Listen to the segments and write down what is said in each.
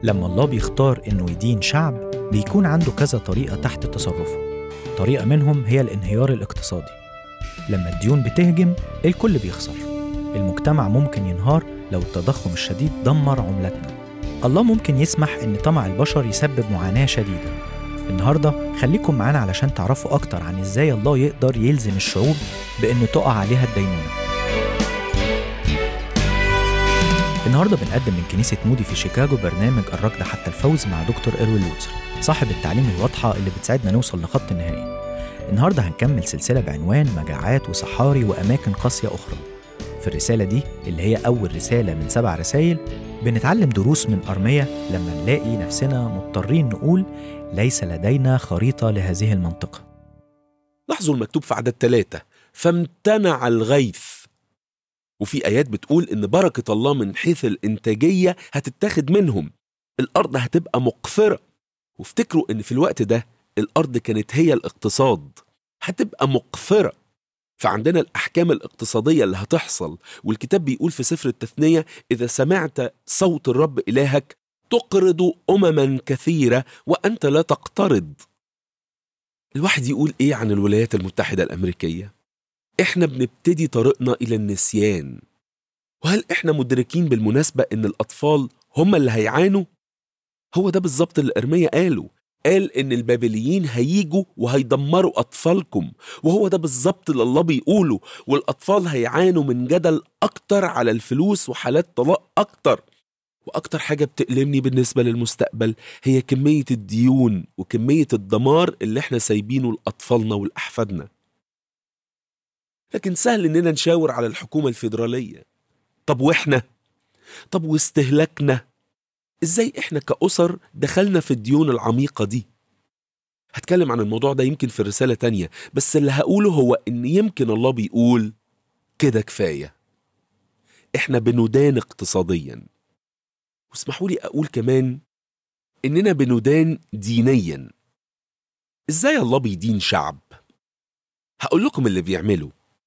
لما الله بيختار إنه يدين شعب بيكون عنده كذا طريقة تحت تصرفه طريقة منهم هي الانهيار الاقتصادي لما الديون بتهجم الكل بيخسر المجتمع ممكن ينهار لو التضخم الشديد دمر عملتنا الله ممكن يسمح إن طمع البشر يسبب معاناة شديدة النهاردة خليكم معانا علشان تعرفوا أكتر عن إزاي الله يقدر يلزم الشعوب بإن تقع عليها الدينونة النهارده بنقدم من كنيسة مودي في شيكاغو برنامج الركض حتى الفوز مع دكتور إروين لوتسر صاحب التعليم الواضحة اللي بتساعدنا نوصل لخط النهائي النهارده هنكمل سلسلة بعنوان مجاعات وصحاري وأماكن قاسية أخرى في الرسالة دي اللي هي أول رسالة من سبع رسائل بنتعلم دروس من أرمية لما نلاقي نفسنا مضطرين نقول ليس لدينا خريطة لهذه المنطقة لاحظوا المكتوب في عدد ثلاثة فامتنع الغيث وفي آيات بتقول إن بركة الله من حيث الإنتاجية هتتاخد منهم الأرض هتبقى مقفرة وافتكروا إن في الوقت ده الأرض كانت هي الاقتصاد هتبقى مقفرة فعندنا الأحكام الاقتصادية اللي هتحصل والكتاب بيقول في سفر التثنية إذا سمعت صوت الرب إلهك تقرض أمما كثيرة وأنت لا تقترض الواحد يقول إيه عن الولايات المتحدة الأمريكية؟ إحنا بنبتدي طريقنا إلى النسيان وهل إحنا مدركين بالمناسبة إن الأطفال هم اللي هيعانوا؟ هو ده بالظبط اللي إرميا قاله قال إن البابليين هيجوا وهيدمروا أطفالكم وهو ده بالظبط اللي الله بيقوله والأطفال هيعانوا من جدل أكتر على الفلوس وحالات طلاق أكتر وأكتر حاجة بتألمني بالنسبة للمستقبل هي كمية الديون وكمية الدمار اللي احنا سايبينه لأطفالنا ولأحفادنا لكن سهل إننا نشاور على الحكومة الفيدرالية طب وإحنا؟ طب واستهلاكنا؟ إزاي إحنا كأسر دخلنا في الديون العميقة دي؟ هتكلم عن الموضوع ده يمكن في رسالة تانية بس اللي هقوله هو إن يمكن الله بيقول كده كفاية إحنا بندان اقتصادياً واسمحوا لي أقول كمان إننا بندان دينيا إزاي الله بيدين شعب؟ هقول لكم اللي بيعمله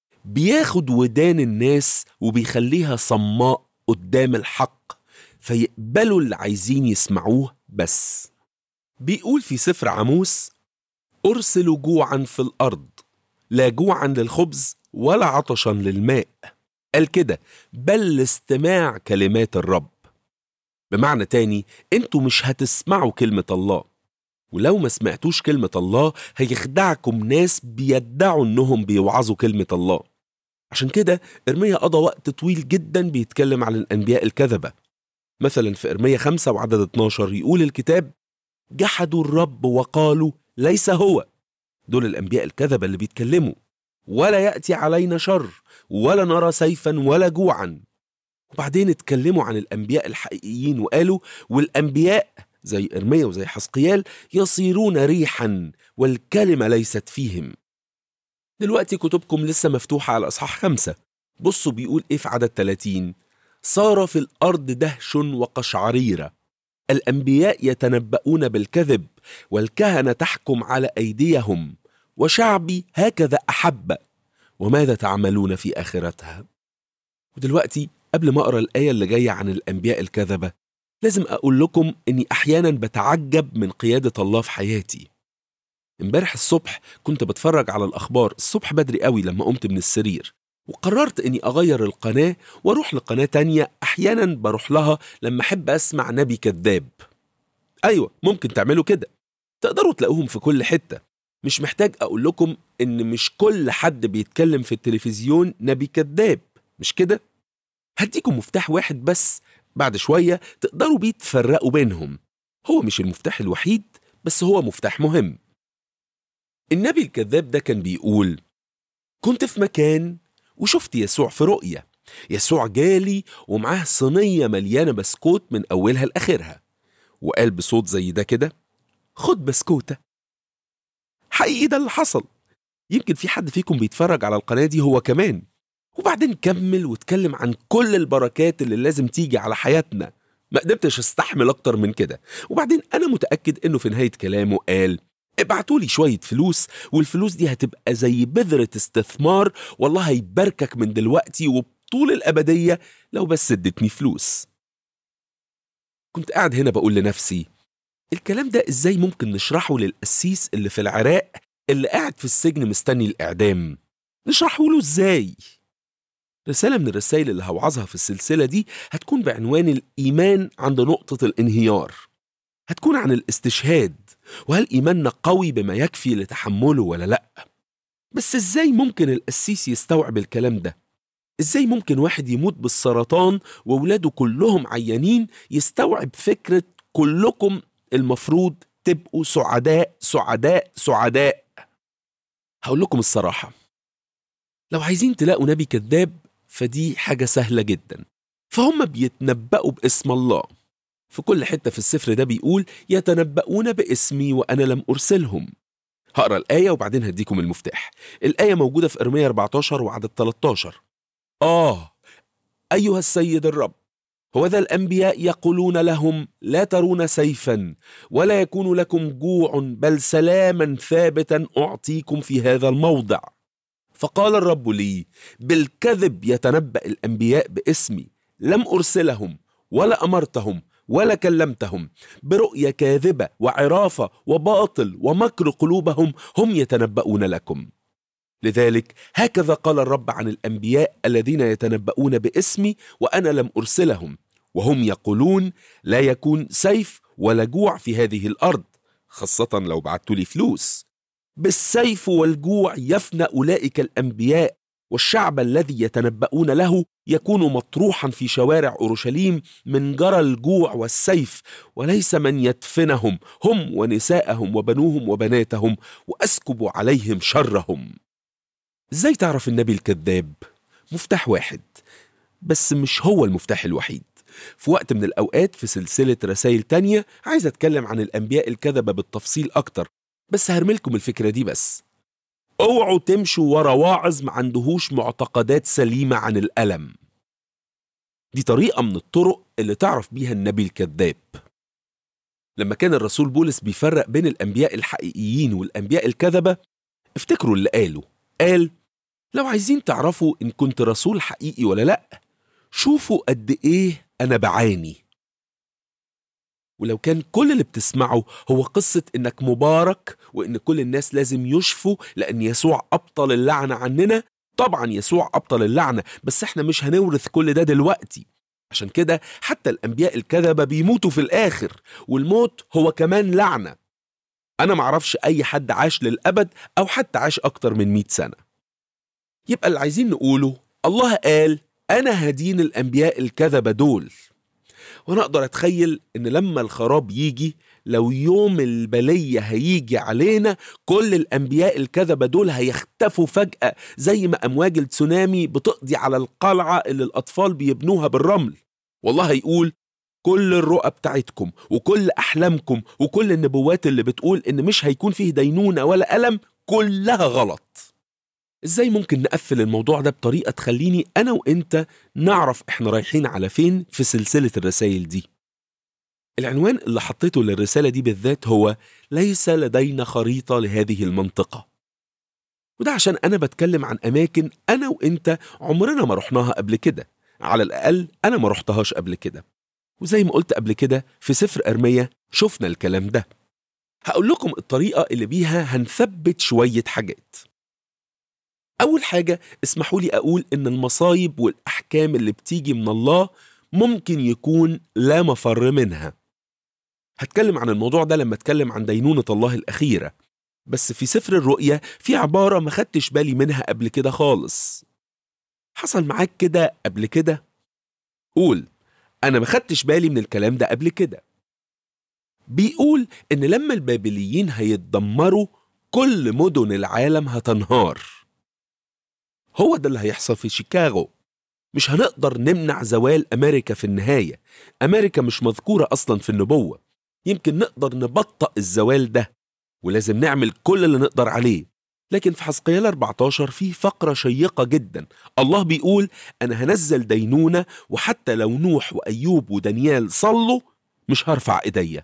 بياخد ودان الناس وبيخليها صماء قدام الحق فيقبلوا اللي عايزين يسمعوه بس بيقول في سفر عموس أرسل جوعا في الأرض لا جوعا للخبز ولا عطشا للماء قال كده بل لاستماع كلمات الرب بمعنى تاني انتوا مش هتسمعوا كلمة الله ولو ما سمعتوش كلمة الله هيخدعكم ناس بيدعوا انهم بيوعظوا كلمة الله عشان كده إرميا قضى وقت طويل جدا بيتكلم عن الأنبياء الكذبة مثلا في إرميا 5 وعدد 12 يقول الكتاب جحدوا الرب وقالوا ليس هو دول الأنبياء الكذبة اللي بيتكلموا ولا يأتي علينا شر ولا نرى سيفا ولا جوعا وبعدين اتكلموا عن الأنبياء الحقيقيين وقالوا والأنبياء زي إرميا وزي حسقيال يصيرون ريحا والكلمة ليست فيهم دلوقتي كتبكم لسه مفتوحة على أصحاح خمسة بصوا بيقول إيه في عدد 30 صار في الأرض دهش وقشعريرة الأنبياء يتنبؤون بالكذب والكهنة تحكم على أيديهم وشعبي هكذا أحب وماذا تعملون في آخرتها ودلوقتي قبل ما أقرأ الآية اللي جاية عن الأنبياء الكذبة لازم أقول لكم إني أحيانا بتعجب من قيادة الله في حياتي امبارح الصبح كنت بتفرج على الأخبار الصبح بدري قوي لما قمت من السرير وقررت إني أغير القناة وأروح لقناة تانية أحيانا بروح لها لما أحب أسمع نبي كذاب أيوة ممكن تعملوا كده تقدروا تلاقوهم في كل حتة مش محتاج أقول لكم إن مش كل حد بيتكلم في التلفزيون نبي كذاب مش كده؟ هديكم مفتاح واحد بس بعد شوية تقدروا بيه تفرقوا بينهم هو مش المفتاح الوحيد بس هو مفتاح مهم النبي الكذاب ده كان بيقول كنت في مكان وشفت يسوع في رؤية يسوع جالي ومعاه صينية مليانة بسكوت من أولها لآخرها وقال بصوت زي ده كده خد بسكوتة حقيقي ده اللي حصل يمكن في حد فيكم بيتفرج على القناة دي هو كمان وبعدين كمل واتكلم عن كل البركات اللي لازم تيجي على حياتنا ما قدرتش استحمل اكتر من كده وبعدين انا متاكد انه في نهايه كلامه قال ابعتوا لي شويه فلوس والفلوس دي هتبقى زي بذره استثمار والله هيباركك من دلوقتي وبطول الابديه لو بس ادتني فلوس كنت قاعد هنا بقول لنفسي الكلام ده ازاي ممكن نشرحه للقسيس اللي في العراق اللي قاعد في السجن مستني الإعدام نشرحه له ازاي رسالة من الرسائل اللي هوعظها في السلسلة دي هتكون بعنوان الإيمان عند نقطة الانهيار هتكون عن الاستشهاد وهل إيماننا قوي بما يكفي لتحمله ولا لأ بس ازاي ممكن القسيس يستوعب الكلام ده ازاي ممكن واحد يموت بالسرطان وولاده كلهم عيانين يستوعب فكرة كلكم المفروض تبقوا سعداء سعداء سعداء هقول لكم الصراحة لو عايزين تلاقوا نبي كذاب فدي حاجة سهلة جدا فهم بيتنبأوا باسم الله في كل حتة في السفر ده بيقول يتنبؤون باسمي وأنا لم أرسلهم هقرا الآية وبعدين هديكم المفتاح الآية موجودة في إرمية 14 وعدد 13 آه أيها السيد الرب هو ذا الأنبياء يقولون لهم لا ترون سيفا ولا يكون لكم جوع بل سلاما ثابتا أعطيكم في هذا الموضع فقال الرب لي بالكذب يتنبأ الأنبياء باسمي لم أرسلهم ولا أمرتهم ولا كلمتهم برؤية كاذبة وعرافة وباطل ومكر قلوبهم هم يتنبؤون لكم لذلك هكذا قال الرب عن الأنبياء الذين يتنبؤون باسمي وأنا لم أرسلهم وهم يقولون لا يكون سيف ولا جوع في هذه الأرض خاصة لو بعتوا لي فلوس بالسيف والجوع يفنى أولئك الأنبياء والشعب الذي يتنبؤون له يكون مطروحا في شوارع اورشليم من جرى الجوع والسيف وليس من يدفنهم هم ونساءهم وبنوهم وبناتهم واسكب عليهم شرهم ازاي تعرف النبي الكذاب مفتاح واحد بس مش هو المفتاح الوحيد في وقت من الأوقات في سلسلة رسائل تانية عايز أتكلم عن الأنبياء الكذبة بالتفصيل أكتر بس هرملكم الفكرة دي بس اوعوا تمشوا ورا واعظ ما عندهوش معتقدات سليمة عن الألم دي طريقة من الطرق اللي تعرف بيها النبي الكذاب لما كان الرسول بولس بيفرق بين الأنبياء الحقيقيين والأنبياء الكذبة افتكروا اللي قاله قال لو عايزين تعرفوا إن كنت رسول حقيقي ولا لأ شوفوا قد إيه أنا بعاني ولو كان كل اللي بتسمعه هو قصة إنك مبارك وإن كل الناس لازم يشفوا لأن يسوع أبطل اللعنة عننا طبعا يسوع أبطل اللعنة بس إحنا مش هنورث كل ده دلوقتي عشان كده حتى الأنبياء الكذبة بيموتوا في الآخر والموت هو كمان لعنة أنا معرفش أي حد عاش للأبد أو حتى عاش أكتر من مئة سنة يبقى اللي عايزين نقوله الله قال أنا هدين الأنبياء الكذبة دول وأنا أقدر أتخيل إن لما الخراب يجي لو يوم البلية هيجي علينا كل الأنبياء الكذبة دول هيختفوا فجأة زي ما أمواج التسونامي بتقضي على القلعة اللي الأطفال بيبنوها بالرمل والله هيقول كل الرؤى بتاعتكم وكل أحلامكم وكل النبوات اللي بتقول إن مش هيكون فيه دينونة ولا ألم كلها غلط ازاي ممكن نقفل الموضوع ده بطريقة تخليني أنا وإنت نعرف إحنا رايحين على فين في سلسلة الرسائل دي العنوان اللي حطيته للرسالة دي بالذات هو ليس لدينا خريطة لهذه المنطقة وده عشان أنا بتكلم عن أماكن أنا وإنت عمرنا ما رحناها قبل كده على الأقل أنا ما رحتهاش قبل كده وزي ما قلت قبل كده في سفر أرمية شفنا الكلام ده هقول لكم الطريقة اللي بيها هنثبت شوية حاجات أول حاجة اسمحوا لي أقول إن المصايب والأحكام اللي بتيجي من الله ممكن يكون لا مفر منها هتكلم عن الموضوع ده لما اتكلم عن دينونة الله الأخيرة بس في سفر الرؤية في عبارة ما خدتش بالي منها قبل كده خالص حصل معاك كده قبل كده قول أنا ما خدتش بالي من الكلام ده قبل كده بيقول إن لما البابليين هيتدمروا كل مدن العالم هتنهار هو ده اللي هيحصل في شيكاغو مش هنقدر نمنع زوال أمريكا في النهاية أمريكا مش مذكورة أصلا في النبوة يمكن نقدر نبطأ الزوال ده ولازم نعمل كل اللي نقدر عليه لكن في حسقيال 14 في فقرة شيقة جدا الله بيقول أنا هنزل دينونة وحتى لو نوح وأيوب ودانيال صلوا مش هرفع إيديا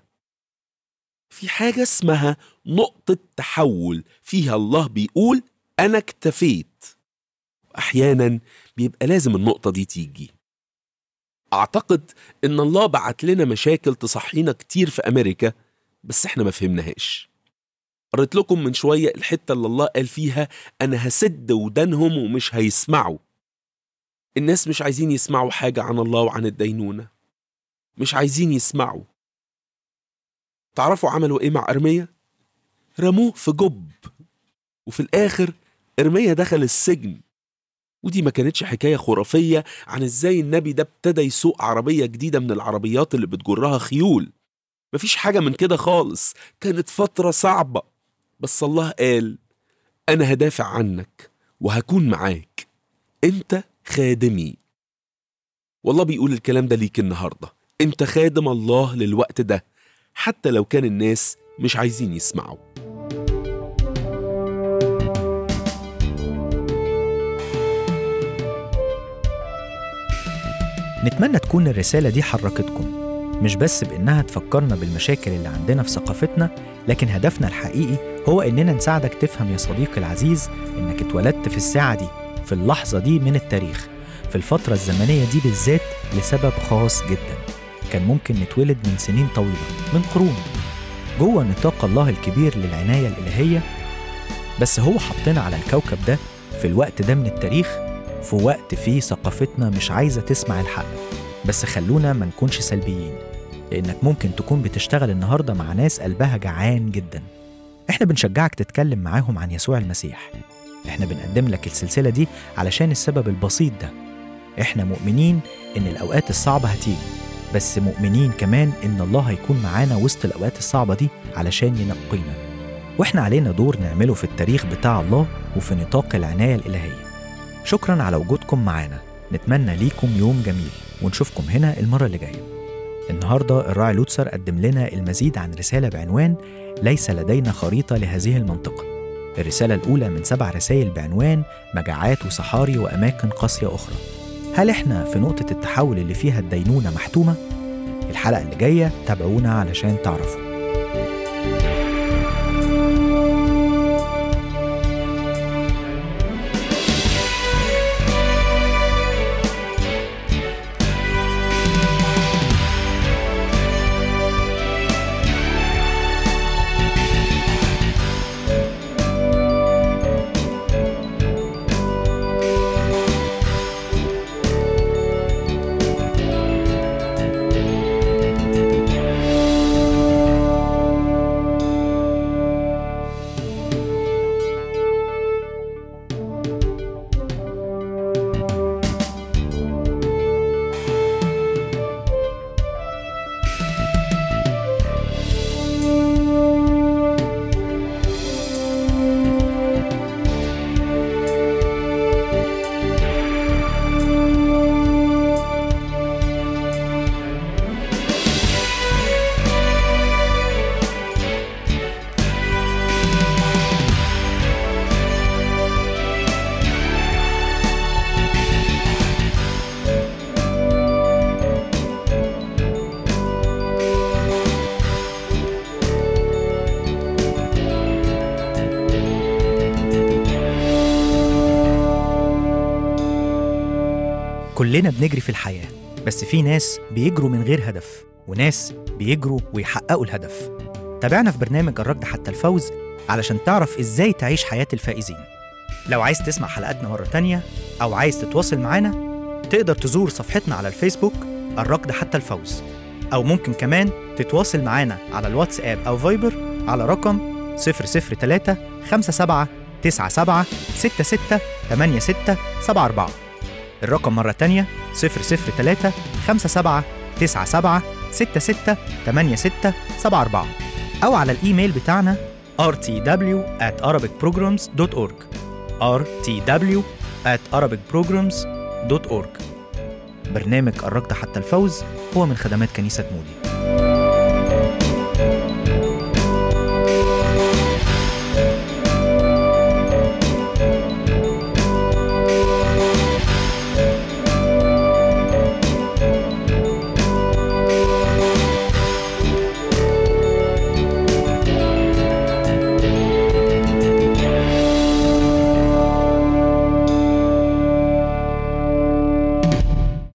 في حاجة اسمها نقطة تحول فيها الله بيقول أنا اكتفيت أحيانا بيبقى لازم النقطة دي تيجي أعتقد إن الله بعت لنا مشاكل تصحينا كتير في أمريكا بس إحنا ما فهمناهاش قريت لكم من شوية الحتة اللي الله قال فيها أنا هسد ودانهم ومش هيسمعوا الناس مش عايزين يسمعوا حاجة عن الله وعن الدينونة مش عايزين يسمعوا تعرفوا عملوا إيه مع أرمية؟ رموه في جب وفي الآخر إرميا دخل السجن ودي ما كانتش حكاية خرافية عن إزاي النبي ده ابتدى يسوق عربية جديدة من العربيات اللي بتجرها خيول مفيش حاجة من كده خالص كانت فترة صعبة بس الله قال أنا هدافع عنك وهكون معاك أنت خادمي والله بيقول الكلام ده ليك النهاردة أنت خادم الله للوقت ده حتى لو كان الناس مش عايزين يسمعوا نتمنى تكون الرسالة دي حركتكم مش بس بإنها تفكرنا بالمشاكل اللي عندنا في ثقافتنا لكن هدفنا الحقيقي هو إننا نساعدك تفهم يا صديقي العزيز إنك اتولدت في الساعة دي في اللحظة دي من التاريخ في الفترة الزمنية دي بالذات لسبب خاص جدا كان ممكن نتولد من سنين طويلة من قرون جوه نطاق الله الكبير للعناية الإلهية بس هو حطنا على الكوكب ده في الوقت ده من التاريخ في وقت فيه ثقافتنا مش عايزة تسمع الحق بس خلونا ما نكونش سلبيين لأنك ممكن تكون بتشتغل النهاردة مع ناس قلبها جعان جدا احنا بنشجعك تتكلم معاهم عن يسوع المسيح احنا بنقدم لك السلسلة دي علشان السبب البسيط ده احنا مؤمنين ان الأوقات الصعبة هتيجي بس مؤمنين كمان ان الله هيكون معانا وسط الأوقات الصعبة دي علشان ينقينا واحنا علينا دور نعمله في التاريخ بتاع الله وفي نطاق العناية الإلهية شكرا على وجودكم معانا نتمنى ليكم يوم جميل ونشوفكم هنا المرة اللي جاية النهاردة الراعي لوتسر قدم لنا المزيد عن رسالة بعنوان ليس لدينا خريطة لهذه المنطقة الرسالة الأولى من سبع رسائل بعنوان مجاعات وصحاري وأماكن قاسية أخرى هل إحنا في نقطة التحول اللي فيها الدينونة محتومة؟ الحلقة اللي جاية تابعونا علشان تعرفوا كلنا بنجري في الحياة بس في ناس بيجروا من غير هدف وناس بيجروا ويحققوا الهدف تابعنا في برنامج الركض حتى الفوز علشان تعرف ازاي تعيش حياة الفائزين لو عايز تسمع حلقاتنا مرة تانية أو عايز تتواصل معانا تقدر تزور صفحتنا على الفيسبوك الركض حتى الفوز أو ممكن كمان تتواصل معانا على الواتساب أو فايبر على رقم 003 57 97 66 86 74 الرقم مرة تانية 003 57 97 66 86 74 أو على الإيميل بتاعنا rtw at arabicprograms.org rtw at arabicprograms.org برنامج الركض حتى الفوز هو من خدمات كنيسة مودي